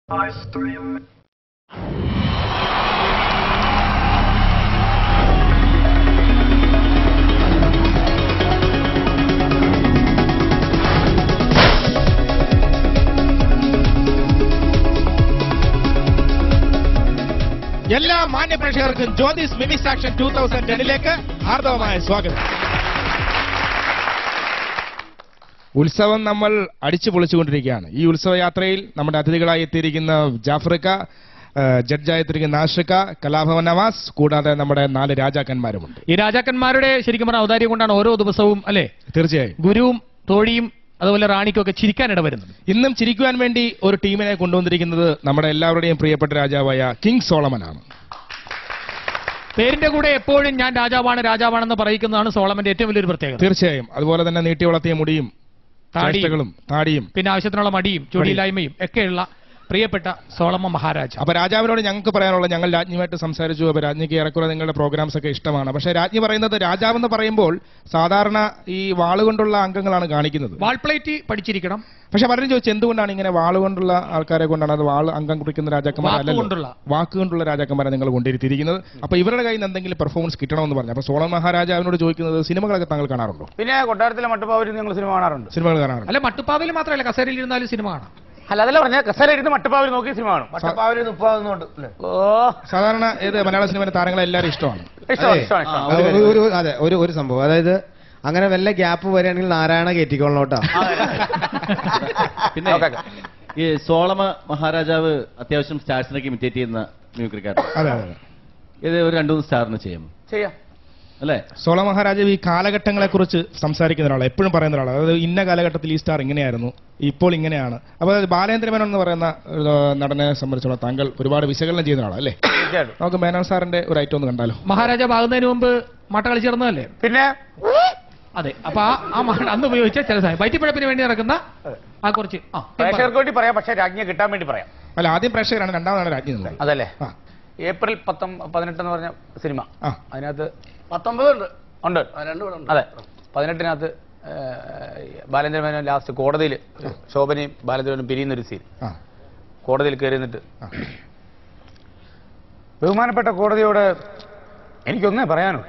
I stream. എല്ലാ മാന്യ പ്രേക്ഷകർക്കും Jyothis mimics action two thousand ടെന്നിലേക്ക് ഹാർദവമായ സ്വാഗതം ഉത്സവം നമ്മൾ അടിച്ചു പൊളിച്ചുകൊണ്ടിരിക്കുകയാണ് ഈ ഉത്സവയാത്രയിൽ നമ്മുടെ അതിഥികളായി എത്തിയിരിക്കുന്ന ജാഫ്രിക്ക ഏഹ്, ജഡ്ജായി എത്തിയിരിക്കുന്ന ആഷിക കലാഭവൻ നവാസ് കൂടാതെ നമ്മുടെ നാല് രാജാക്കന്മാരുമുണ്ട് ഈ രാജാക്കന്മാരുടെ ശരിക്കും പറഞ്ഞ ഔദാര്യം കൊണ്ടാണ് ഓരോ ദിവസവും അല്ലെ തീർച്ചയായും ഗുരുവും തോഴിയും അതുപോലെ റാണിക്കും ഒക്കെ ചിരിക്കാനിട വരുന്നത് ഇന്നും ചിരിക്കുവാൻ വേണ്ടി ഒരു ടീമിനെ കൊണ്ടുവന്നിരിക്കുന്നത് നമ്മുടെ എല്ലാവരുടെയും പ്രിയപ്പെട്ട രാജാവായ കിങ് സോളമനാണ് പേരിന്റെ കൂടെ എപ്പോഴും ഞാൻ രാജാവാണ് രാജാവാണെന്ന് പറയിക്കുന്നതാണ് സോളമന്റെ ഏറ്റവും വലിയൊരു പ്രത്യേകത തീർച്ചയായും അതുപോലെ തന്നെ നീട്ടി വളർത്തിയ മുടിയും താടിയും. ചേഷ്ടകളും താടിയും പിന്നെ ആവശ്യത്തിനുള്ള മടിയും ചുടിയില്ലായ്മയും ഒക്കെയുള്ള പ്രിയപ്പെട്ട സോളമ മഹാരാജ അപ്പൊ രാജാവിനോട് ഞങ്ങൾക്ക് പറയാനുള്ള ഞങ്ങൾ രാജ്ഞിയുമായിട്ട് സംസാരിച്ചു അപ്പൊ രാജ്ഞിക്ക് ഏറെക്കുറെ നിങ്ങളുടെ പ്രോഗ്രാംസ് ഒക്കെ ഇഷ്ടമാണ് പക്ഷെ രാജ്ഞി പറയുന്നത് രാജാവെന്ന് പറയുമ്പോൾ സാധാരണ ഈ വാളുകൊണ്ടുള്ള അംഗങ്ങളാണ് കാണിക്കുന്നത് വാൾപ്ലേറ്റ് പഠിച്ചിരിക്കണം പക്ഷെ പലരും ചോദിച്ചു എന്തുകൊണ്ടാണ് ഇങ്ങനെ വാളുകൊണ്ടുള്ള ആൾക്കാരെ കൊണ്ടാണ് അത് വാൾ അംഗം കുറിക്കുന്ന രാജാക്കന്മാരല്ലോ വാക്കുകൊണ്ടുള്ള. വാക്കുകൊണ്ടുള്ള രാജാക്കന്മാരെ നിങ്ങൾ കൊണ്ടിരുത്തിയിരിക്കുന്നത് അപ്പൊ ഇവരുടെ കയ്യിൽ നിന്ന് എന്തെങ്കിലും പെർഫോമൻസ് കിട്ടണമെന്ന് പറഞ്ഞു അപ്പൊ സോളൻ മഹാരാജാവിനോട് ചോദിക്കുന്നത് സിനിമകളൊക്കെ താങ്കൾ കാണാറുണ്ടോ പിന്നെ കൊട്ടാരത്തിലെ മട്ടുപ്പാവൂരിൽ ഞങ്ങൾ സിനിമ കാണാറുണ്ട് സിനിമകൾ കാണാറുണ്ട് അല്ല മട്ടുപ്പാവിൽ മാത്രമല്ല കസേരയിൽ ഇരുന്നാലും സിനിമ കാണാം അല്ല അതല്ല പറഞ്ഞ കസേര ഇരുന്ന് മട്ടുപ്പാവിൽ നോക്കി സിനിമ കാണും മട്ടപ്പാവര് മുപ്പാവുന്നുണ്ട് അല്ലേ ഓ സാധാരണ ഏത് മലയാള സിനിമയിലെ താരങ്ങളെ എല്ലാവരും ഇഷ്ടമാണ് ഇഷ്ടമാണ് ഇഷ്ടമാണ് ഇഷ്ടമാണ് അത് ഒരു- ഒരു അതെ ഒരു ഒരു സംഭവം അതായത് അങ്ങനെ വല്ല ഗ്യാപ്പ് വരികയാണെങ്കിൽ നാരായണ കയറ്റിക്കോളണം കേട്ടോ പിന്നെ ഓക്കെ, ഓക്കെ. ഈ സോളമ മഹാരാജാവ് അത്യാവശ്യം സ്റ്റാർസിനൊക്കെ ഇമിറ്റേറ്റ് ചെയ്യുന്ന മ്യൂക്രിക്കാരൻ അതെ അതെ ഇത് ഒരു രണ്ടു മൂന്ന് സ്റ്റാറിന് ചെയ്യാം ചെയ്യാം അല്ലേ സോള മഹാരാജാവ് ഈ കാലഘട്ടങ്ങളെ കുറിച്ച് സംസാരിക്കുന്ന ഒരാളാണ് എപ്പോഴും പറയുന്ന ഒരാളാണ് അതായത് ഇന്ന കാലഘട്ടത്തിൽ ഈ സ്റ്റാർ ഇങ്ങനെയായിരുന്നു ഇപ്പോൾ ഇങ്ങനെയാണ് അപ്പോൾ ബാലേന്ദ്ര മേനോൻ എന്ന് പറയുന്ന ഒരു നടനെ സംബന്ധിച്ചുള്ള താങ്കൾ ഒരുപാട് വിശകലനം ചെയ്യുന്ന ആളാണ് അല്ലേ തീർച്ചയായിട്ടും നമുക്ക് മേനോൻ സാറിന്റെ ഒരു ഐറ്റം ഒന്ന് കണ്ടാലോ മഹാരാജാവ് ആകുന്നതിന് മുമ്പ് മട്ട കളിച്ചിരുന്നതല്ലേ പിന്നെ അതെ അപ്പൊ ആ ആ മട്ട അന്ന് ഉപയോഗിച്ച ചില സമയം വയറ്റിപ്പഴപ്പിന് വേണ്ടി നടക്കുന്ന ആ കുറച്ച് ആ പ്രേക്ഷകർക്ക് വേണ്ടി പറയാം പക്ഷെ രാജ്ഞിയെ കിട്ടാൻ വേണ്ടി പറയാം അല്ല ആദ്യം പ്രേക്ഷകരാണ് രണ്ടാമതാണ് രാജ്ഞി എന്നുള്ളത് അതല്ലേ ആ ഏപ്രിൽ പത്തൊമ്പ പതിനെട്ട് എന്ന് പറഞ്ഞ സിനിമ ആ. അതിനകത്ത് പത്തൊമ്പതുണ്ട് ഉണ്ട് രണ്ടു കൂടെ അതെ പതിനെട്ടിനകത്ത് ബാലേന്ദ്ര മേനോൻ ലാസ്റ്റ് കോടതിയിൽ ശോഭനയും ബാലേന്ദ്രനും പിരിയുന്ന ഒരു സീൻ ആ കോടതിയിൽ കയറി നിന്നിട്ട് ആ. ബഹുമാനപ്പെട്ട കോടതിയോട് എനിക്കൊന്നേ പറയാനുള്ളൂ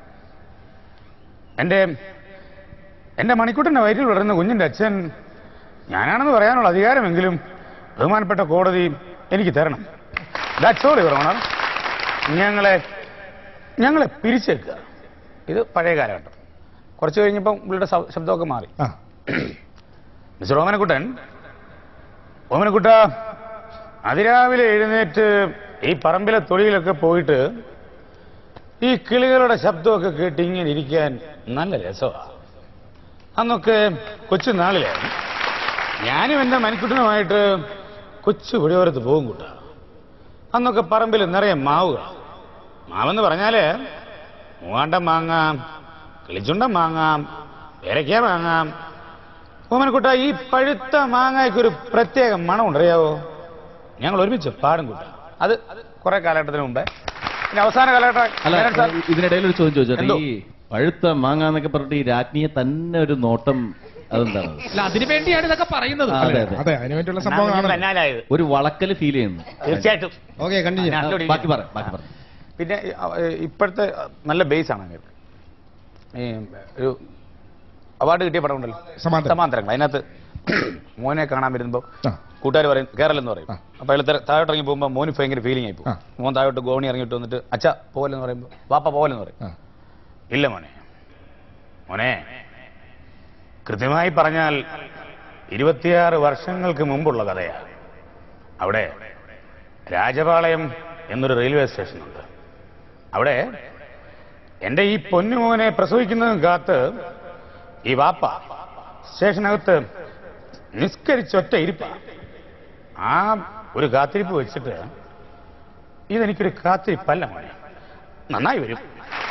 എൻ്റെ എൻ്റെ മണിക്കൂട്ടിൻ്റെ വയറ്റിൽ വളരുന്ന കുഞ്ഞിൻ്റെ അച്ഛൻ ഞാനാണെന്ന് പറയാനുള്ള അധികാരമെങ്കിലും ബഹുമാനപ്പെട്ട കോടതി എനിക്ക് തരണം ദാറ്റ്സോളി പറയണം ഞങ്ങളെ ഞങ്ങളെ പിരിച്ചേക്കുക ഇത് പഴയ കാലഘട്ടം കുറച്ച് കഴിഞ്ഞപ്പം പുള്ളിയുടെ ശബ്- ശബ്ദമൊക്കെ മാറി ആ മിസ്റ്റർ ഓമനക്കുട്ടൻ ഓമനക്കുട്ട അതിരാവിലെ എഴുന്നേറ്റ് ഈ പറമ്പിലെ തൊഴിലൊക്കെ പോയിട്ട് ഈ കിളികളുടെ ശബ്ദമൊക്കെ കേട്ട് ഇങ്ങനെ ഇരിക്കാൻ നല്ല രസമാണ് അന്നൊക്കെ കൊച്ചു നാളിലായിരുന്നു ഞാനും എൻ്റെ മണിക്കുട്ടനുമായിട്ട് കൊച്ചു പുഴയോരത്ത് പോകും കൂട്ട അന്നൊക്കെ പറമ്പിൽ നിറയെ മാവുകൾ മാവെന്ന് പറഞ്ഞാല് മൂവാണ്ടം വാങ്ങാം കിളിച്ചുണ്ടം വാങ്ങാം പേരയ്ക്ക വാങ്ങാം ഓമനക്കുട്ട ഈ പഴുത്ത മാങ്ങയ്ക്കൊരു പ്രത്യേക മണം അറിയാവോ ഞങ്ങൾ ഒരുമിച്ച് പാടും കൂട്ട അത് കുറെ കാലഘട്ടത്തിന് മുമ്പേ പിന്നെ അവസാന കാലഘട്ടം അല്ല മേനോൻ സാർ, ഇതിനിടയിൽ ഒരു ചോദ്യം ചോദിച്ചോട്ടെ എന്തോ? ഈ പഴുത്ത മാങ്ങ എന്നൊക്കെ പറഞ്ഞിട്ട് ഈ രാജ്ഞിയെ തന്നെ ഒരു നോട്ടം അതെന്താണ് അല്ല അതിനു വേണ്ടിയാണ് ഇതൊക്കെ പറയുന്നത് ആ, അതെ അതെ അതെ അതിനു വേണ്ടിയുള്ള ഞാൻ സംഭവങ്ങളാണ് തന്നാലായത് ഒരു വളക്കല് ഫീൽ ചെയ്യുന്നു തീർച്ചയായിട്ടും ഓക്കെ കണ്ടിന്യൂ ഞാൻ ആ, അതിലൂടെ ബാക്കി പറ ബാക്കി പറ പിന്നെ ഈ, അ, ഏ, ഇപ്പോഴത്തെ നല്ല ബേസ് ആണ് അങ്ങേർക്ക് ഈ ഒരു അവാർഡ് കിട്ടിയ പടം ഉണ്ടല്ലോ സമാന്തരം. സമാന്തരങ്ങൾ അതിനകത്ത് മോനെ കാണാൻ വരുമ്പോൾ ആ. കൂട്ടുകാർ പറയും കേരളം എന്ന് പറയും ആ. അപ്പോൾ അയാൾ താഴോട്ട് ഇറങ്ങി പോകുമ്പോൾ മോന് ഭയങ്കര ഫീലിംഗ് ആയി പോകും ആ. മോൻ താഴോട്ട് ഗോണി ഇറങ്ങിയിട്ട് വന്നിട്ട് അച്ഛ പോലെന്ന് പറയുമ്പോൾ വാപ്പ പോലെന്ന് പറയും ആ ഇല്ല മോനെ മോനെ കൃത്യമായി പറഞ്ഞാൽ ഇരുപത്തിയാറ് വർഷങ്ങൾക്ക് മുമ്പുള്ള കഥയാണ് അവിടെ രാജപാളയം എന്നൊരു റെയിൽവേ സ്റ്റേഷനുണ്ട് അവിടെ എൻ്റെ ഈ പൊന്നുമോനെ പ്രസവിക്കുന്നതും കാത്ത് ഈ വാപ്പ സ്റ്റേഷനകത്ത് നിസ്കരിച്ചൊറ്റ ഇരിപ്പ ആ ഒരു കാത്തിരിപ്പ് വെച്ചിട്ട് ഇതെനിക്കൊരു കാത്തിരിപ്പല്ല മോനെ നന്നായി വരും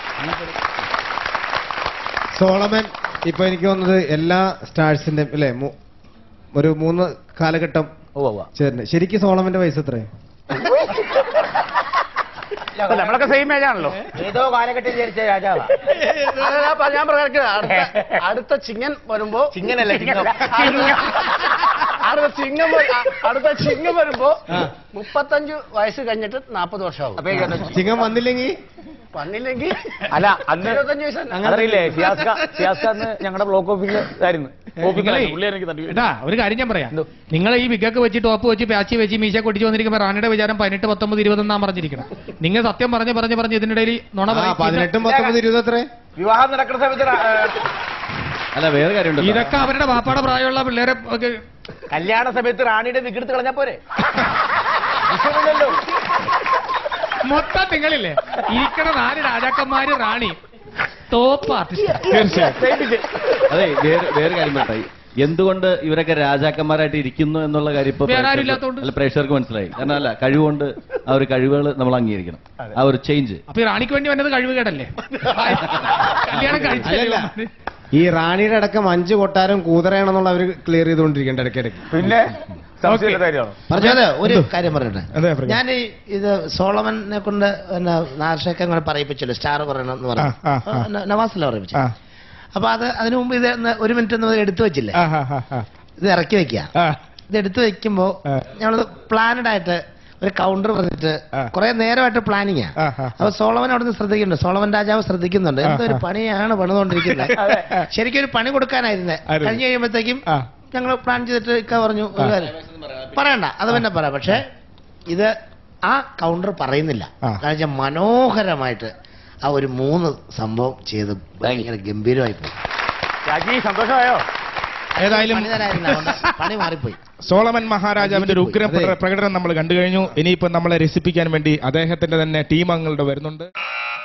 സോളമൻ ഇപ്പൊ എനിക്ക് തോന്നുന്നത് എല്ലാ സ്റ്റാർസിന്റെ അല്ലെ ഒരു മൂന്ന് കാലഘട്ടം ഓ ഓ ചേർന്ന് ശരിക്കും സോളമന്റെ വയസ്സ് എത്രയും നമ്മളൊക്കെ സെയിം ഏജ് ആണല്ലോ ഏതോ കാലഘട്ടം ജനിച്ച രാജാവാ അതല്ല, ഞാൻ പറഞ്ഞ അടുത്ത ചിങ്ങൻ വരുമ്പോ ചിങ്ങനല്ല ചിങ്ങം അടുത്ത ചിങ്ങം വ- അ- അടുത്ത ചിങ്ങം വരുമ്പോ മുപ്പത്തഞ്ച് വയസ്സ് കഴിഞ്ഞിട്ട് നാപ്പത് വർഷമാവും ചിങ്ങം വന്നില്ലെങ്കിൽ വന്നില്ലെങ്കിൽ അല്ല അന്ന് ഇരുപത്തഞ്ച് വയസ്സ് തന്നെ. അതറിയില്ലേ സിയാസ്ക സിയാസ്ക അന്ന് ഞങ്ങളുടെ ബ്ലോക്ക് ഓഫീസിൽ ഇതായിരുന്നു നിങ്ങളെ ഓഫീസിലായിരുന്നു. പുള്ളി എനിക്ക് തട്ടി എടാ ഒരു കാര്യം ഞാൻ പറയാം നിങ്ങൾ ഈ വിഗൊക്കെ വെച്ച് ടോപ്പ് വെച്ച് പാച്ചി വെച്ച് മീശ കൊട്ടിച്ച് വന്നിരിക്കുമ്പോൾ റാണിയുടെ വിചാരം പതിനെട്ട് പത്തൊമ്പത് ഇരുപത് എന്നാ പറഞ്ഞിരിക്കണം നിങ്ങൾ സത്യം പറഞ്ഞ് പറഞ്ഞ് പറഞ്ഞ് ഇതിനിടയിൽ നുണ ആ പറയും. പതിനെട്ടും പത്തൊമ്പത് ഇരുപത് എത്ര വിവാഹം നടക്കുന്ന സമയത്ത് ര- ഏ, അല്ല വേറെ കാര്യമുണ്ട് കേട്ടോ. ഇതൊക്കെ അവരുടെ വാപ്പാടെ പ്രായമുള്ള പിള്ളേരെ ഒക്കെ കല്യാണ സമയത്ത് റാണിയുടെ വികൃത്ത് കളഞ്ഞാ പോരെ വിഷയമില്ലല്ലോ മൊത്തം നിങ്ങളില്ലേ ഇരിക്കണ നാല് രാജാക്കന്മാര് റാണി ടോപ്പ് ആർട്ടിസ്റ്റ് തീർച്ചയായും അതെ വേറെ വേറെ കാര്യം പറയട്ടെ എന്തുകൊണ്ട് ഇവരൊക്കെ രാജാക്കന്മാരായിട്ട് ഇരിക്കുന്നു എന്നുള്ള കാര്യം ഇപ്പൊ വേറെ ആരും പ്രേക്ഷകർക്ക് ഇല്ലാത്തോണ്ട്. അല്ല പ്രേക്ഷകർക്ക് മനസ്സിലായി കാരണം അല്ല കഴിവുകൊണ്ട് ആ ഒരു കഴിവുകൾ നമ്മൾ അംഗീകരിക്കണം ആ ഒരു ചേഞ്ച് അപ്പൊ ഈ റാണിക്ക് വേണ്ടി വന്നത് കഴിവ് കേടല്ലേ കല്യാണം കഴിച്ചല്ലേ അല്ലല്ല. വന്നത്? ഈ റാണിയുടെ അടക്കം അഞ്ച് കൊട്ടാരം കൂതറയാണെന്നുള്ള അവര് ക്ലിയർ ചെയ്തുകൊണ്ടിരിക്കേണ്ട ഇടയ്ക്കിടയ്ക്ക് പിന്നെ സംശയമില്ല കാര്യമാണോ പറഞ്ഞത് ഒരു കാര്യം പറയട്ടെ അതെ, പറഞ്ഞോ. ഞാൻ ഈ ഇത് സോളമനെ കൊണ്ട് പിന്നെ നാർഷൊക്കെ അങ്ങനെ പറയിപ്പിച്ചല്ലോ സ്റ്റാർ പറയണം എന്ന് പറഞ്ഞു ആ, ആ, ആ. ന- നവാസല്ല പറയിപ്പിച്ചു ആ അപ്പൊ അത് അതിനു മുമ്പ് ഇത് ഒന്ന് ഒരു മിനിറ്റ് ഒന്ന് എടുത്തു വെച്ചില്ലേ ആ ആ, ആ, ആ. ഇത് ഇറക്കി വെക്കുക ആ ഇത് എടുത്തു വെക്കുമ്പോ ആ. ഞങ്ങളത് പ്ലാനഡ് ആയിട്ട് ഒരു കൗണ്ടർ പറഞ്ഞിട്ട് ആ. കുറെ നേരമായിട്ട് പ്ലാനിങ് ആ, ആ. അപ്പൊ സോളമൻ അവിടുന്ന് ശ്രദ്ധിക്കുന്നുണ്ട് സോളമൻ രാജാവ് ശ്രദ്ധിക്കുന്നുണ്ട് ആ, എന്തൊരു ആ. പണിയാണ് പണിതുകൊണ്ടിരിക്കുന്നത് ശരിക്കും ഒരു പണി കൊടുക്കാനായിരുന്നേ ആയിരുന്നു. കഴിഞ്ഞ് കഴിയുമ്പോഴത്തേക്കും ആ. ഞങ്ങൾ പ്ലാൻ ചെയ്തിട്ട് ഇക്ക പറഞ്ഞു ഒരു കാര്യം പറയണ്ട അത് പിന്നെ പറയാം പക്ഷെ ഇത് ആ കൗണ്ടർ പറയുന്നില്ല ആ. കാരണം വെച്ചാൽ മനോഹരമായിട്ട് ആ ഒരു മൂന്ന് സംഭവം ചെയ്ത് ഭയങ്കര ഗംഭീരമായി പോയി രാജി സന്തോഷമായോ ഏതായാലും പണി തരാനില്ല അതുകൊണ്ട് പണി മാറിപ്പോയി സോളമൻ മഹാരാജാവിന്റെ ഒരു ഉഗ്ര അതെ. പ്രകടനം നമ്മൾ കണ്ടു കഴിഞ്ഞു ഇനിയിപ്പോ നമ്മളെ രസിപ്പിക്കാൻ വേണ്ടി അദ്ദേഹത്തിന്റെ തന്നെ ടീം അംഗങ്ങളുടെ വരുന്നുണ്ട്